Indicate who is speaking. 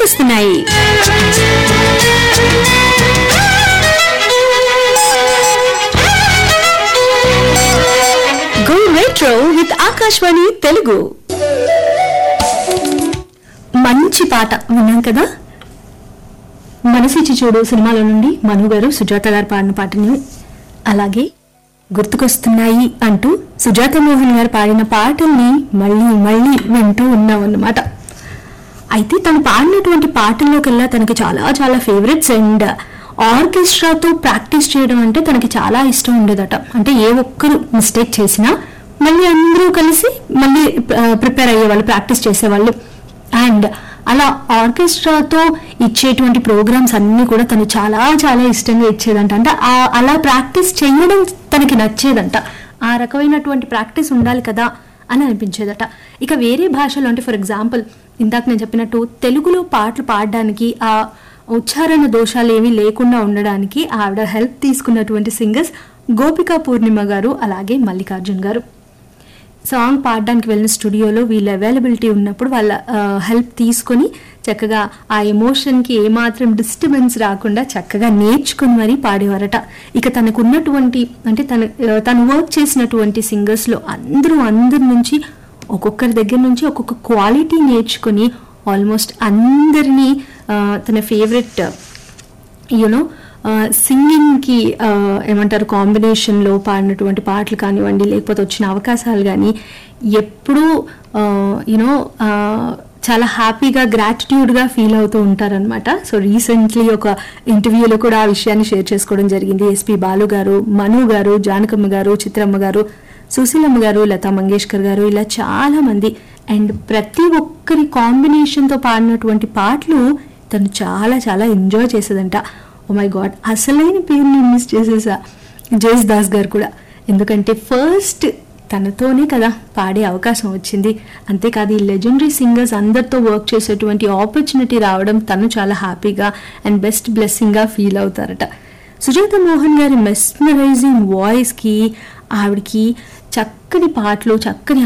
Speaker 1: గుర్తుకొస్తున్నాయి go retro with Akashvani Telugu మంచి పాట విన్నాం కదా మనసిచ్చి చూడు సినిమాలో నుండి మను గారు సుజాత గారు పాడిన పాటని అలాగే గుర్తుకొస్తున్నాయి అంటూ సుజాత మోహన్ గారు పాడిన పాటల్ని మళ్ళీ మళ్ళీ వింటూ ఉన్నాం అన్నమాట అయితే తను పాడినటువంటి పాటల్లోకెల్లా తనకి చాలా చాలా ఫేవరెట్స్ అండ్ ఆర్కెస్ట్రాతో ప్రాక్టీస్ చేయడం అంటే తనకి చాలా ఇష్టం ఉండేదట అంటే ఏ ఒక్కరు మిస్టేక్ చేసినా మళ్ళీ అందరూ కలిసి మళ్ళీ ప్రిపేర్ అయ్యేవాళ్ళు ప్రాక్టీస్ చేసేవాళ్ళు అండ్ అలా ఆర్కెస్ట్రాతో ఇచ్చేటువంటి ప్రోగ్రామ్స్ అన్ని కూడా తను చాలా చాలా ఇష్టంగా ఇచ్చేదంట అంటే ఆ- అలా ప్రాక్టీస్ చేయడం తనకి నచ్చేదంట ఆ రకమైనటువంటి ప్రాక్టీస్ ఉండాలి కదా అని అనిపించేదట ఇక వేరే భాషలో అంటే ఫర్ ఎగ్జాంపుల్ ఇందాక నేను చెప్పినట్టు తెలుగులో పాటలు పాడడానికి ఆ ఉచ్చారణ దోషాలు ఏమీ లేకుండా ఉండడానికి ఆవిడ హెల్ప్ తీసుకున్నటువంటి సింగర్స్ గోపికా పూర్ణిమ గారు అలాగే మల్లికార్జున్ గారు సాంగ్ పాడడానికి వెళ్ళిన స్టూడియోలో వీళ్ళ అవైలబిలిటీ ఉన్నప్పుడు వాళ్ళ హెల్ప్ తీసుకొని చక్కగా ఆ ఎమోషన్కి ఏమాత్రం డిస్టర్బెన్స్ రాకుండా చక్కగా నేర్చుకుని మరీ పాడేవారట ఇక తనకు ఉన్నటువంటి అంటే తన ఆ, తను వర్క్ చేసినటువంటి సింగర్స్లో అందరూ అందరి నుంచి ఒక్కొక్కరి దగ్గర నుంచి ఒక్కొక్క క్వాలిటీ నేర్చుకొని ఆల్మోస్ట్ అందరినీ ఆ, తన ఫేవరెట్ యూనో సింగింగ్కి ఏమంటారు కాంబినేషన్లో పాడినటువంటి పాటలు కానివ్వండి లేకపోతే వచ్చిన అవకాశాలు కానీ ఎప్పుడూ యూనో చాలా హ్యాపీగా గ్రాటిట్యూడ్గా ఫీల్ అవుతూ ఉంటారనమాట సో రీసెంట్లీ ఒక ఇంటర్వ్యూలో కూడా ఆ విషయాన్ని షేర్ చేసుకోవడం జరిగింది ఎస్పి బాలు గారు మను గారు జానకమ్మ గారు చిత్రమ్మ గారు సుశీలమ్మ గారు లతా మంగేష్కర్ గారు ఇలా చాలా మంది అండ్ ప్రతి ఒక్కరి కాంబినేషన్తో పాడినటువంటి పాటలు తను చాలా చాలా ఎంజాయ్ చేసేదంట ఓ మై గాడ్ అసలైన పేరు నేను మిస్ చేసేసా జేస్ దాస్ గారు కూడా ఎందుకంటే ఫస్ట్ తనతోనే కదా పాడే అవకాశం వచ్చింది అంతేకాదు ఈ లెజెండరీ సింగర్స్ అందరితో వర్క్ చేసేటువంటి ఆపర్చునిటీ రావడం తను చాలా హ్యాపీగా అండ్ బెస్ట్ బ్లెస్సింగ్గా ఫీల్ అవుతారట సుజాత మోహన్ గారి మెస్మరైజింగ్ వాయిస్కి ఆవిడకి చక్కని పాటలు చక్కని